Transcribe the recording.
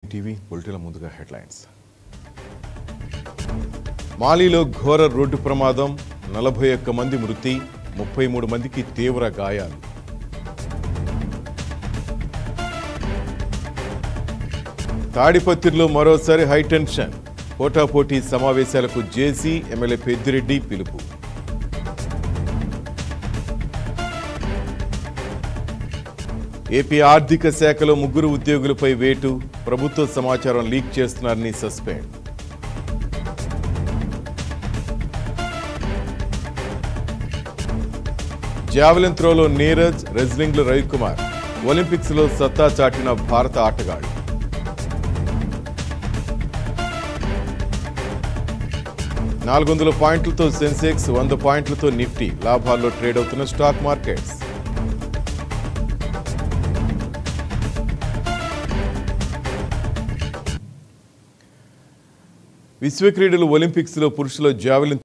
TV బులెటిన్ల ముందుగా headlines మాలీలో ఘోర road ప్రమాదం నలభై ఒక్క మంది మృతి ముప్పై మూడు మందికి తీవ్ర గాయాలు తాడిపత్రిలో మరోసారి హైటెన్షన్ పోటాపోటీ సమావేశాలకు జేసీ ఎమ్మెల్యే పెద్దిరెడ్డి పిలుపు ఏపీ ఆర్థిక శాఖలో ముగ్గురు ఉద్యోగులపై వేటు ప్రభుత్వ సమాచారం లీక్ చేస్తున్నారని సస్పెండ్ జావెలిన్ త్రోలో నీరజ్ రెజ్లింగ్లో రవికుమార్ ఒలింపిక్స్ లో సత్తా చాటిన భారత ఆటగాళ్లు నాలుగు వందల పాయింట్లతో సెన్సెక్స్ వంద పాయింట్లతో నిఫ్టీ లాభాల్లో ట్రేడ్ అవుతున్న స్టాక్ మార్కెట్స్ విశ్వ క్రీడలు ఒలింపిక్స్ లో పురుషుల జావెలిన్